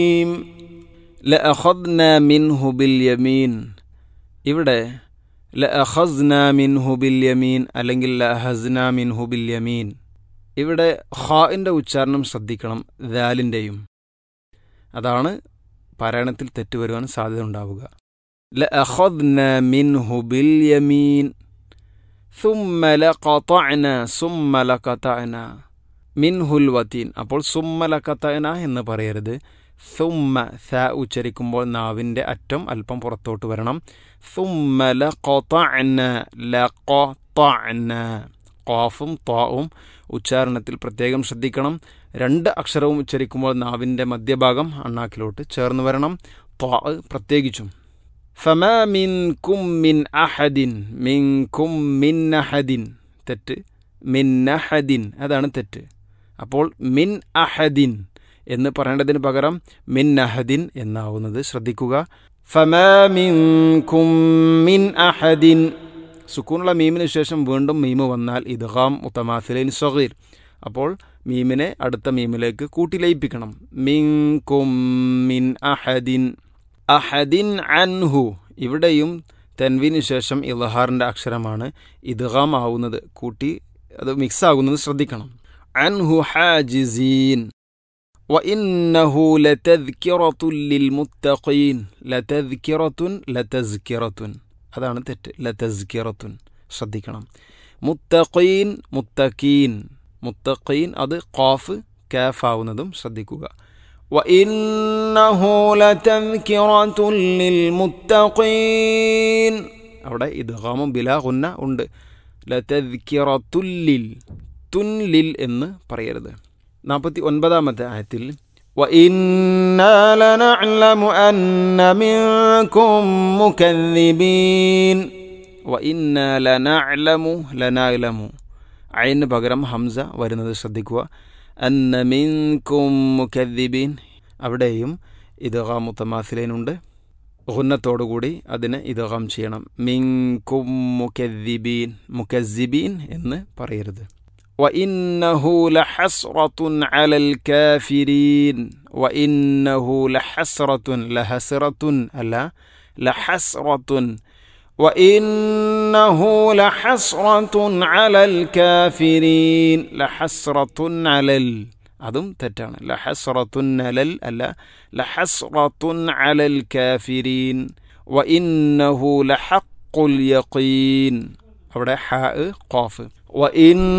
ലഅഖദ്ന മിൻഹു ബിൽ യമീൻ ഇവിടെ ലഅഖസ്ന മിൻഹു ബിൽ യമീൻ അല്ലെങ്കിൽ ലഅഹസ്ന മിൻഹു ബിൽ യമീൻ ഇവിടെ ഖാഇൻ്റെ ഉച്ചാരണം ശ്രദ്ധിക്കണം ദാലിൻ്റെയും അതാണ് പാരായണത്തിൽ തെറ്റ് വരുവാൻ സാധ്യത ഉണ്ടാവുക ലഅഖദ്ന മിൻഹു ബിൽ യമീൻ ثم لقطعنا ثم لقطعنا മിൻഹുൽ വത്തീൻ അപ്പോൾ സുമ്മ ലക്കത്തന എന്ന് പറയരുത് സുമ്മ സ ഉച്ചരിക്കുമ്പോൾ നാവിൻ്റെ അറ്റം അല്പം പുറത്തോട്ട് വരണം സുമ്മ ലഖതഅന ലഖതഅന ഖാഫും ത്വാവും ഉച്ചാരണത്തിൽ പ്രത്യേകം ശ്രദ്ധിക്കണം രണ്ട് അക്ഷരവും ഉച്ചരിക്കുമ്പോൾ നാവിൻ്റെ മധ്യഭാഗം അണ്ണാക്കിലോട്ട് ചേർന്ന് വരണം ത്വാ പ്രത്യേകിച്ചും ഫമാ മിൻകും മിൻ അഹദിൻ മിൻകും മിൻ അഹദിൻ തെറ്റ് മിൻ അഹദിൻ അതാണ് തെറ്റ് അപ്പോൾ മിൻ അഹദിൻ എന്ന് പറയേണ്ടതിന് പകരം മിൻ അഹദിൻ എന്നാവുന്നത് ശ്രദ്ധിക്കുക ഫമാ മിൻകും മിൻ അഹദിൻ സുക്കൂനുള്ള മീമിന് ശേഷം വീണ്ടും മീമ് വന്നാൽ ഇദ്ഗാം മുത്തമാസിലൈൻ സഗീർ അപ്പോൾ മീമിനെ അടുത്ത മീമിലേക്ക് കൂട്ടിലയിപ്പിക്കണം മിൻകും മിൻ അഹദിൻ അഹദിൻ അൻഹു ഇവിടെയും തെൻവിന് ശേഷം ഇലഹാറിൻ്റെ അക്ഷരമാണ് ഇദ്ഗാം ആവുന്നത് കൂട്ടി അത് മിക്സ് ആകുന്നത് ശ്രദ്ധിക്കണം അൻഹു ഹാജിസീൻ وإنه لتذكرة للمتقين لتذكرة لتذكرة അതാണ് തെറ്റ് ലതസ്കിറത്തുൻ ശ്രദ്ധിക്കണം മുത്തഖീൻ മുത്തഖീൻ മുത്തഖീൻ അത് ഖാഫ് കാഫ് ആവുന്നതും ശ്രദ്ധിക്കുക وإنه لتذكرة للمتقين അവിടെ ഇദ്ഗാമും ബിലാ ഗുന്ന ഉണ്ട് ലതദ്കിറത്തുല്ലിൽ തുൻലിൽ എന്ന് പറയരുത് നാൽപ്പത്തി ഒൻപതാമത്തെ ആയത്തിൽ وإنا لنعلم أن منكم مكذبين وإنا لنعلم لنعلم അയിന് പകരം ഹംസ വരുന്നത് ശ്രദ്ധിക്കുക അന്ന മിൻകും മുക്കദ്ദിബീൻ അവിടെയും ഇദ്ഗാം മുത്തമാസിലേനുണ്ട് ഗുന്നത്തോടുകൂടി അതിനെ ഇദ്ഗാം ചെയ്യണം മിൻകും മുക്കദ്ദിബീൻ മുക്കദ്ദിബീൻ എന്ന് പറയരുത് وإنه لحسرة على الكافرين وإنه لحسرة لحسرة ألا لحسرة وإنه لحسرة على الكافرين لحسرة على ال അതും തെറ്റാണ് ലഹസ്റത്തുൻ അലൽ അല്ല ലഹസ്റത്തുൻ അലൽ കാഫിരീൻ വ ഇന്നഹു ലഹഖുൽ യഖീൻ അവിടെ ഹ ഖാഫ് وإن